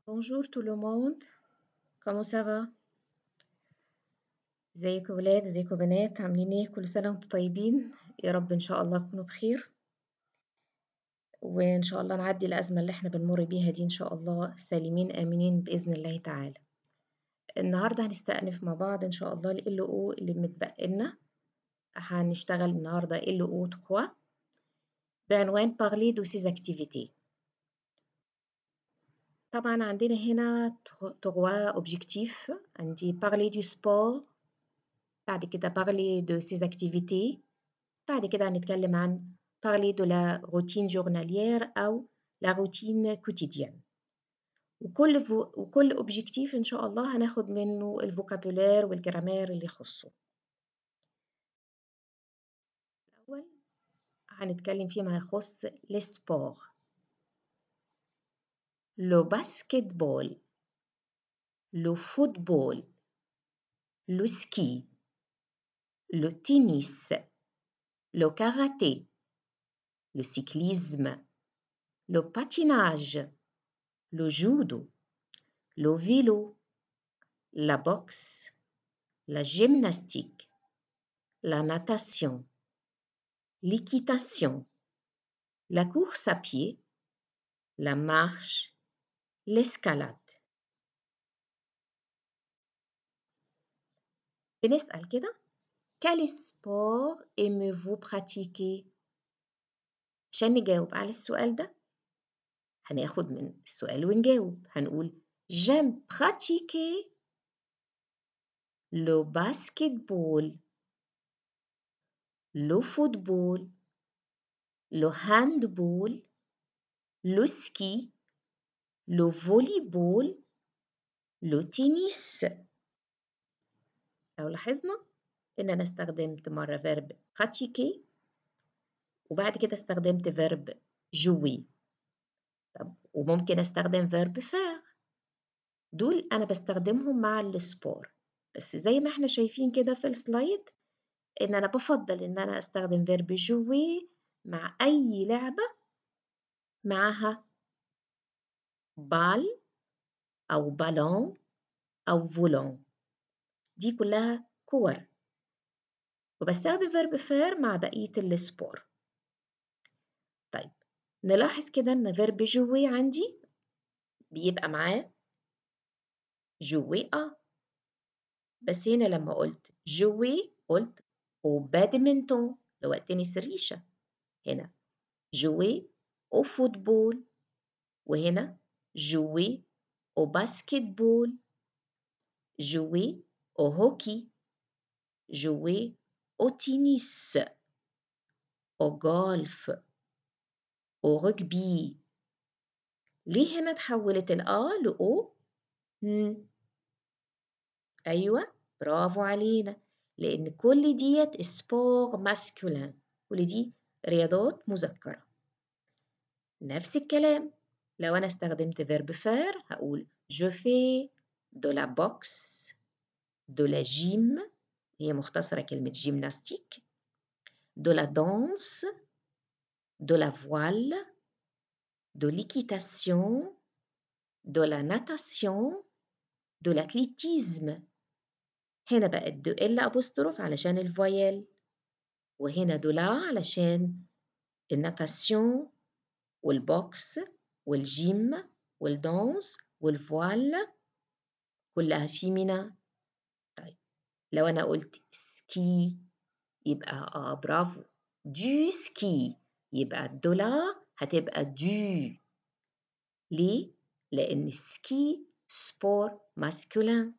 Bonjour tout le monde comment ça va ازيكم ولاد ازيكم بنات عاملين ايه كل سنة وانتم طيبين يا رب ان شاء الله تكونوا بخير وان شاء الله نعدي الأزمة اللي احنا بنمر بيها دي ان شاء الله سالمين آمنين بإذن الله تعالى النهاردة هنستأنف مع بعض ان شاء الله ال او اللي متبقي لنا هنشتغل النهاردة ال او تقوى بعنوان parler de ses activités طبعا عندنا هنا trois objectifs عندي parler du sport بعد كده parler de ses activités بعد كده هنتكلم عن parler de la routine journalière أو la routine quotidienne وكل فو... وكل objectif إن شاء الله هناخد منه الفوكابولير والجرامير اللي يخصه الأول هنتكلم فيما يخص السبور لو باسكتبول لو فوتبول لو سكي le tennis, le karaté, le cyclisme, le patinage, le judo, le vélo, la boxe, la gymnastique, la natation, l'équitation, la course à pied, la marche, l'escalade. بنسأل كده quel sport aimez-vous pratiquer عشان نجاوب على السؤال ده هناخد من السؤال ونجاوب هنقول j'aime pratiquer le basketball le football le handball le ski le volleyball le tennis لو لاحظنا إن أنا استخدمت مرة فيرب pratiquer وبعد كده استخدمت فيرب jouer طب وممكن استخدم فيرب faire دول أنا بستخدمهم مع السبور بس زي ما احنا شايفين كده في السلايد إن أنا بفضل إن أنا استخدم فيرب jouer مع أي لعبة معها بال أو بالون أو فولون دي كلها كور وبستخدم فيرب فير مع بقية السبور طيب نلاحظ كده إن فيرب جوي عندي بيبقى معاه جوي أ بس هنا لما قلت جوي قلت أو بادمنتون لو تنس الريشة هنا جوي أو فوتبول وهنا جوي أو باسكتبول جوي أو هوكي جوي au tennis, au golf, au rugby ليه هنا تحولت الآ لأو؟ مم. أيوة برافو علينا لأن كل ديت سبور ماسكولين كل دي رياضات مذكرة نفس الكلام لو أنا استخدمت فيرب فير هقول je fais de la boxe de la gym هي مختصرة كلمة جيمناستيك de la danse de la voile de l'équitation de la natation de l'athlétisme هنا بقت دو ال أبوستروف علشان الفويل وهنا دو لا علشان الناتاسيون والبوكس والجيم والدانس والفوال كلها فيمينا طيب لو أنا قلت سكي يبقى آه برافو دو سكي يبقى الدولا هتبقى دو ليه؟ لأن سكي سبور ماسكولين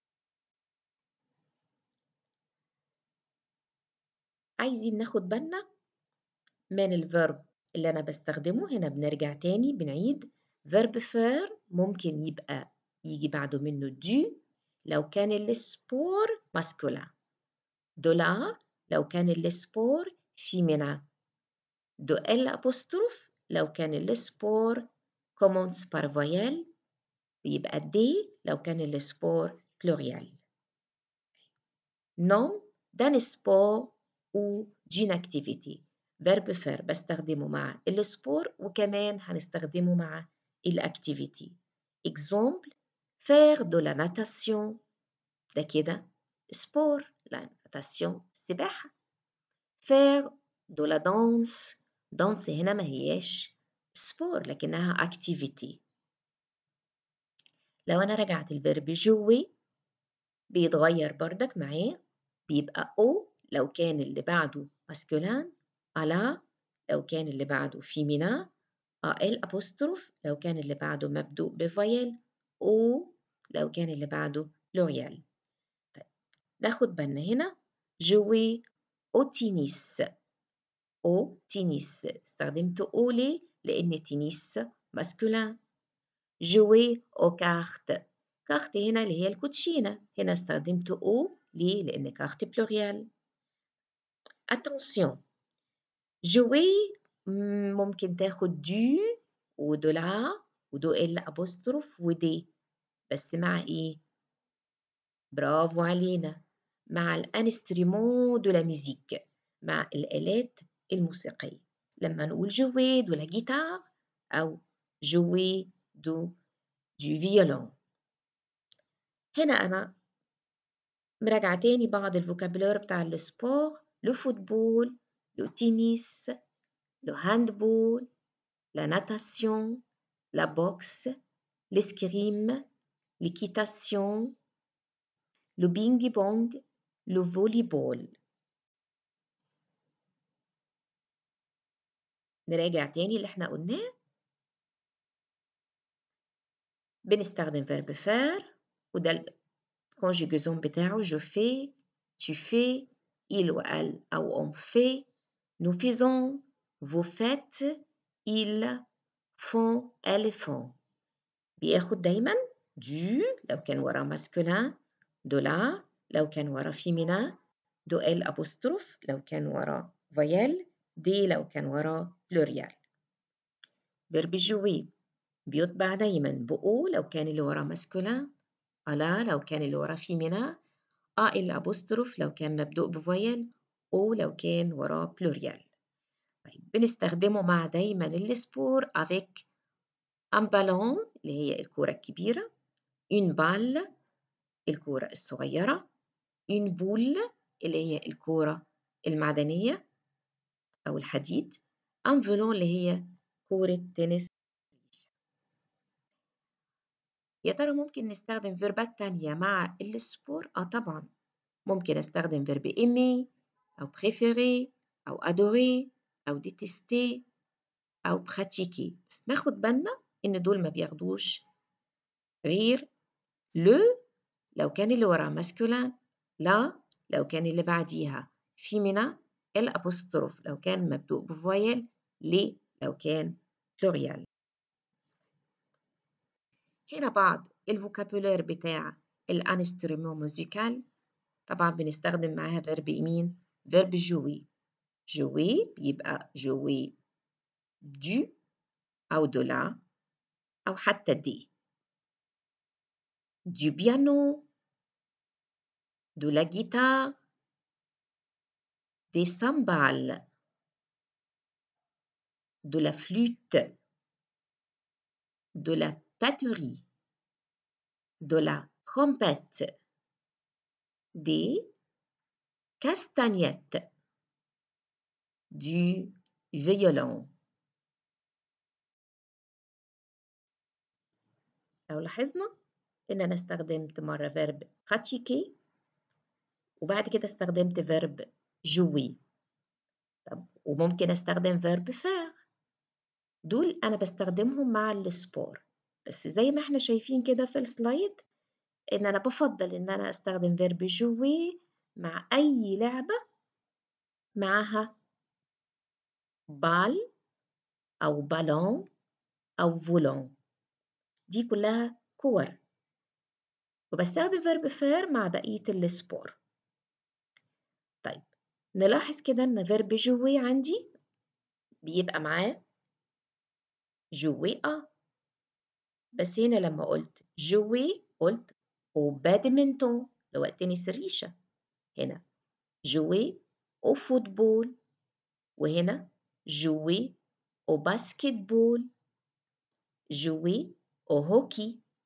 عايزين ناخد بالنا من الفيرب اللي أنا بستخدمه هنا بنرجع تاني بنعيد فيرب فير ممكن يبقى يجي بعده منه دو لو كان السبور ماسكولا دولا لو كان السبور فيمينا دو ال أبوستروف لو كان السبور كومونس بار فويل ويبقى دي لو كان السبور بلوريال نوم دان سبور ou d'une activité verbe faire بستخدمه مع السبور وكمان هنستخدمه مع الأكتيفيتي exemple faire de la natation ده كده sport la natation سباحة faire de la danse danse هنا ما هياش sport لكنها activity لو أنا رجعت الفيرب جوي بيتغير بردك معاه بيبقى أو لو كان اللي بعده ماسكولان ألا لو كان اللي بعده فيمينا ال أبوستروف لو كان اللي بعده مبدوء بفايل أو لو كان اللي بعده لوريال طيب ناخد بالنا هنا جوي أو تينيس أو تينيس استخدمت أو ليه؟ لأن تينيس ماسكولان جوي أو كارت كارت هنا اللي هي الكوتشينة هنا استخدمت أو ليه؟ لأن كارت بلوريال attention jouer ممكن تاخد دو ودولار ودو ال أبوستروف ودي بس مع إيه؟ برافو علينا مع الانسترومون دو لا ميوزيك مع الآلات الموسيقية لما نقول جوي دو لا جيتار أو جوي دو دو فيولون هنا أنا مراجعة تاني بعض الفوكابولار بتاع السبور لو فوتبول لو تنس لو هاندبول لا ناتاسيون لا بوكس l'escrime l'équitation le بينج بونج le volleyball نراجع تاني اللي احنا قلناه بنستخدم verb faire وده الكونجيجيزون بتاعه je fais tu fais il ou elle أو on fait nous faisons vous faites ils font elles font بياخد دايما du لو كان ورا masculin de la لو كان ورا féminin دو ال apostrophe لو كان ورا voyelle دي لو كان ورا pluriel verbe jouer بيتبع دايما بأو لو كان اللي ورا masculin ألا لو كان اللي ورا féminin أ ال apostrophe لو كان مبدوء بفويل أو لو كان وراه pluriel طيب بنستخدمه مع دايما السبور avec un ballon اللي هي الكورة الكبيرة une balle الكورة الصغيرة une boule اللي هي الكورة المعدنية أو الحديد un violon اللي هي كورة تنس يا ترى ممكن نستخدم فيربات تانية مع السبور؟ آه طبعا ممكن أستخدم فيرب aimer أو préférer أو adorer أو détester أو pratiquer بس ناخد بالنا إن دول ما بياخدوش غير لو لو كان اللي وراه ماسكولين لا لو كان اللي بعديها فيمينا الأبوستروف لو كان مبدوء بفويل لي لو كان بلوريال هنا بعض الفوكابولير بتاع الانسترومون موزيكال طبعا بنستخدم معاها فيرب يمين فيرب جوي جوي بيبقى جوي دو أو دو لا أو حتى دي du piano de la guitare des cymbales de la flûte de la batterie de la trompette des castagnettes du violon لو لاحظنا إن أنا استخدمت مرة فيرب pratiquer وبعد كده استخدمت فيرب jouer طب وممكن استخدم فيرب faire دول أنا بستخدمهم مع السبور بس زي ما احنا شايفين كده في السلايد إن أنا بفضل إن أنا أستخدم فيرب jouer مع أي لعبة معها بال أو بالون أو فولون دي كلها كور وبستخدم فيرب فير مع بقية السبور طيب نلاحظ كده إن فيرب جوي عندي بيبقى معاه جوي أ بس هنا لما قلت جوي قلت أو بادمنتون لو تنس الريشة هنا جوي أو فوتبول وهنا jouer au basketball jouer au hockey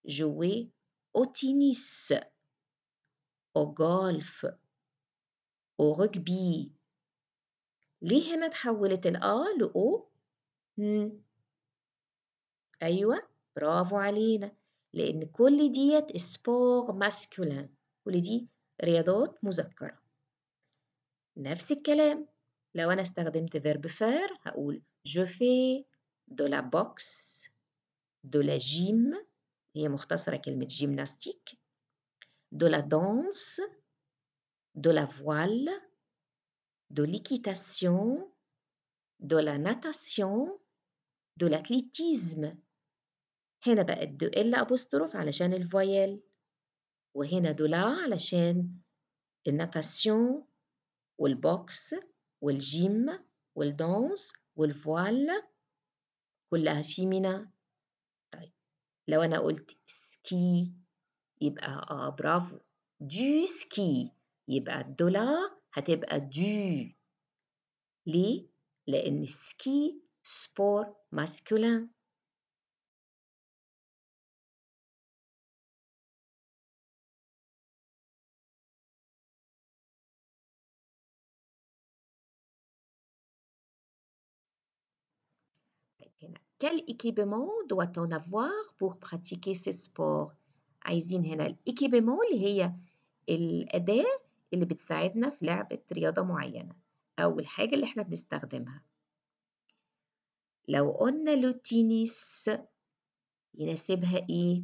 jouer au tennis au golf au rugby ليه هنا تحولت الآ لأو؟ مم. أيوة برافو علينا لأن كل ديت سبور ماسكولين كل دي رياضات مذكرة نفس الكلام لو أنا استخدمت فيرب فير هقول je fais de la boxe de la gym هي مختصرة كلمة جيمناستيك de la danse de la voile de l'équitation de la natation de l'athlétisme هنا بقت دو ال أبوستروف علشان الفويل وهنا دولا علشان الناتاسيون والبوكس والجيم والدانس والفوال كلها فيمينا طيب لو أنا قلت سكي يبقى آه برافو دو سكي يبقى الدولا هتبقى دو ليه؟ لأن سكي سبور ماسكولين Quel équipement doit-on avoir pour pratiquer ce sport؟ عايزين هنا الإيكيبمون اللي هي الأداة اللي بتساعدنا في لعبة رياضة معينة أو الحاجة اللي احنا بنستخدمها لو قلنا لو تينيس يناسبها إيه؟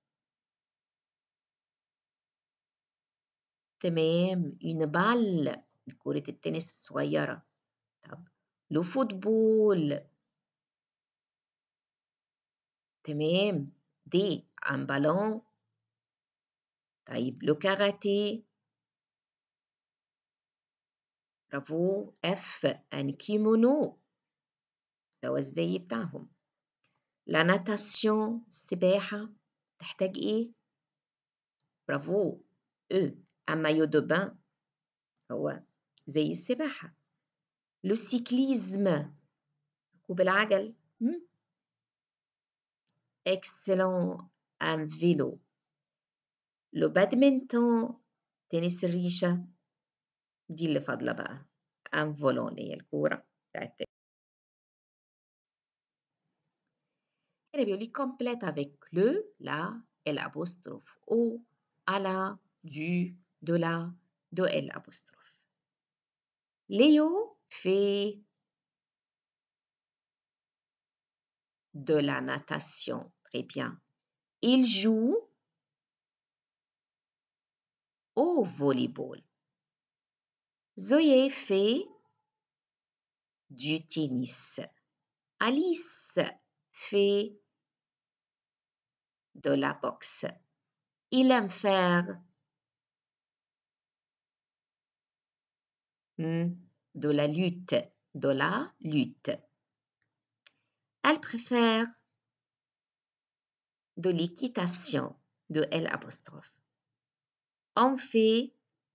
تمام une balle كرة التنس الصغيرة طب لو فوتبول تمام دي un ballon طيب لو كاراتيه برافو اف ان كيمونو لو الزي بتاعهم لا ناتاسيون السباحة تحتاج ايه برافو او ان مايو دو بان هو زي السباحة لو سيكليزم ركوب العجل اكسلون ان فيلو لو بادمنتون تنس الريشة دي اللي فاضلة بقى ان فولون اللي هي الكورة بتاعت هنا بيقول لي complète avec le, la, l'apostrophe au, à la, du, de la, de l'apostrophe. Léo fait de la natation. Très bien. Il joue au volleyball. Zoé fait du tennis. Alice fait de la boxe. Il aime faire de la lutte, de la lutte. Elle préfère de l'équitation, de L apostrophe. On fait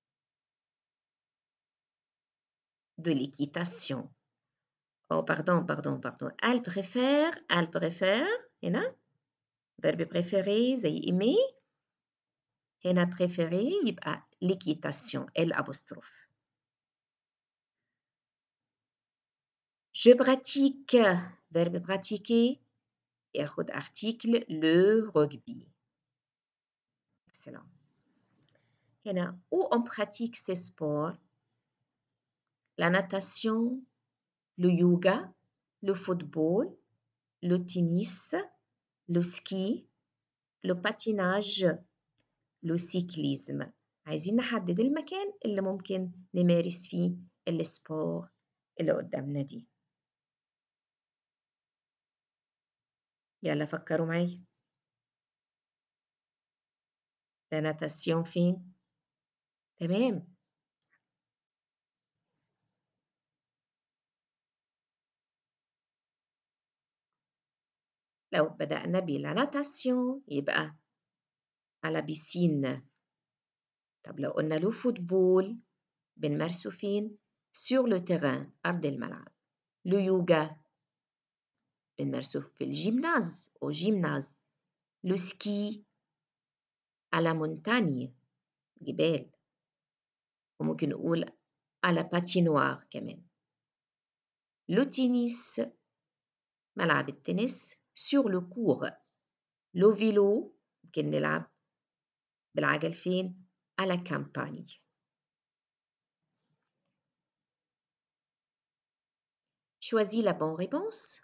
de l'équitation. Oh, pardon, pardon, pardon. Elle préfère, elle préfère, هنا verbe préféré زي aimer هنا préféré يبقى l'équitation, L apostrophe. Je pratique, verbe pratiquer, ياخد article le rugby. Excellent. هنا où on pratique ces sports la natation, le yoga, le football, le tennis, le ski, le patinage, le cyclisme. عايزين نحدد المكان اللي ممكن نمارس فيه السبور اللي قدامنا دي. يلا فكروا معي. ده ناتاسيون فين؟ تمام لو بدأنا بلا ناتاسيون يبقى على بيسين طب لو قلنا له فوتبول بنمارسه فين؟ سور لو تيران أرض الملعب لو يوغا بنمارسه في الجيمناز أو جيمناز لو سكي à la montagne جبال وممكن نقول على باتينوار كمان لو تنس ملعب التنس sur le cours لو فيلو ممكن نلعب بالعجل فين à la campagne Choisis la bonne réponse.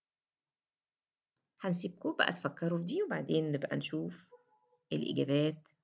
هنسيبكم بقى تفكروا في دي وبعدين نبقى نشوف الإجابات